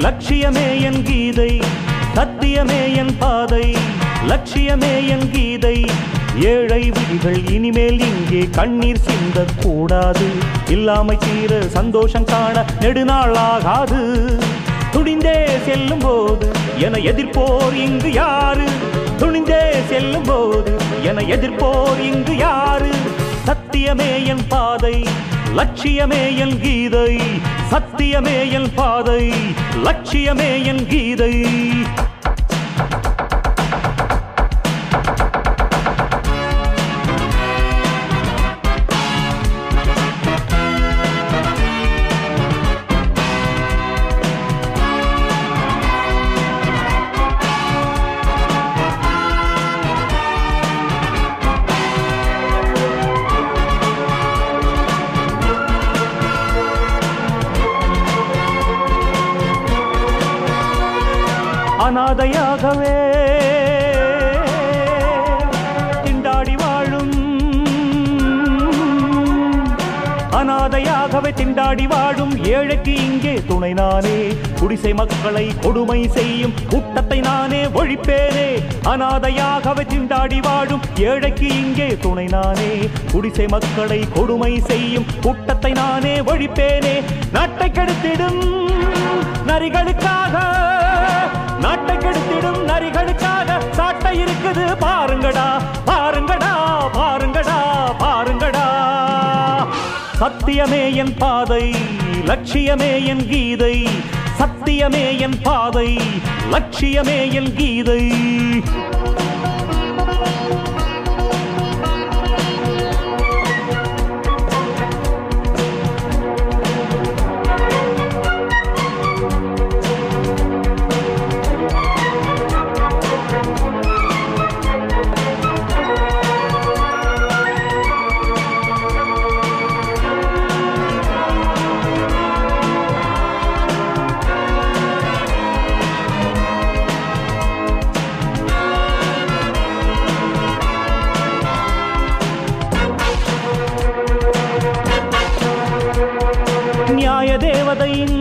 லட்சியமே என் கீதை சத்தியமே என் பாதை லட்சியமே என் கீதை ஏழை விழிகள் இனிமேல் இங்கே கண்ணீர் சிந்தக் கூடாது இல்லாமை தீர சந்தோஷம் காண நெடுநாளாகாது துணிந்தே செல்லும் போது என எதிர்ப்போர் இங்கு யாரு துணிந்தே செல்லும் போது என எதிர்ப்போர் இங்கு யாரு சத்தியமே என் பாதை லட்சியமே என் கீதை சத்தியமே என் பாதை லட்சியமே என் கீதை அனாதையாகவே திண்டாடி வாழும் அனாதையாகவே திண்டாடி வாழும் ஏழைக்கு இங்கே துணை நானே குடிசை மக்களை கொடுமை செய்யும் கூட்டத்தை நானே ஒழிப்பேனே அனாதையாகவே திண்டாடி வாழும் ஏழைக்கு இங்கே துணை நானே குடிசை மக்களை கொடுமை செய்யும் கூட்டத்தை நானே ஒழிப்பேனே நாட்டை கெடுத்திடும் நரிகளுக்காக நாட்டை கெடுத்திடும் நரிகளுக்காக சாட்டை இருக்குது பாருங்கடா பாருங்கடா பாருங்கடா பாருங்கடா சத்தியமே என் பாதை லட்சியமே என் கீதை சத்தியமே என் பாதை லட்சியமே என் கீதை நியாய தேவதையின்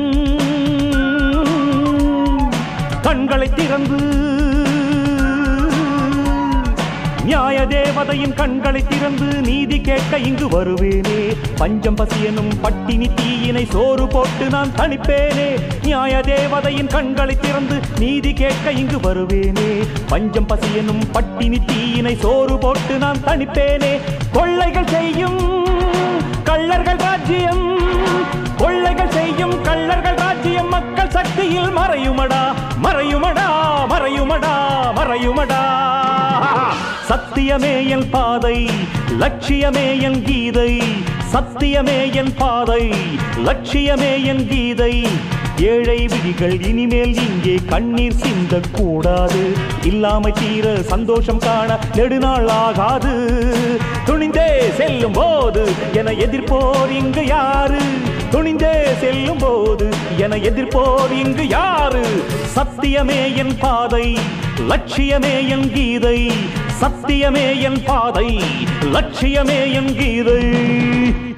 கண்களை திறந்து நியாய தேவதையின் கண்களை திறந்து நீதி கேட்க இங்கு வருவேனே பஞ்சம் பசியனும் பட்டினி தீயினை சோறு போட்டு நான் தணிப்பேனே நியாய தேவதையின் கண்களை திறந்து நீதி கேட்க இங்கு வருவேனே பஞ்சம் பசியனும் பட்டினி தீயினை சோறு போட்டு நான் தணிப்பேனே கொள்ளைகள் செய்யும் கள்ளர்கள் ராஜ்யம் கொள்ளைகள் செய்யும் கள்ளர்கள் ராஜ்யம் மக்கள் சக்தியில் மறையுமடா மறையுமடா மறையுமடா மறையுமடா சத்தியமே என் பாதை லட்சியமே என் கீதை சத்தியமே என் பாதை லட்சியமே என் கீதை ஏழை விழிகள் இனிமேல் இங்கே கண்ணீர் சிந்தக் கூடாது இல்லாமை தீர சந்தோஷம் காண நெடுநாள் ஆகாது துணிந்தே செல்லும் போது என எதிர்ப்போர் இங்கு யாரு துணிந்தே செல்லும் போது என எதிர்ப்போர் இங்கு யாரு சத்தியமே என் பாதை லட்சியமே என் கீதை சத்தியமே என் பாதை லட்சியமே என் கீதை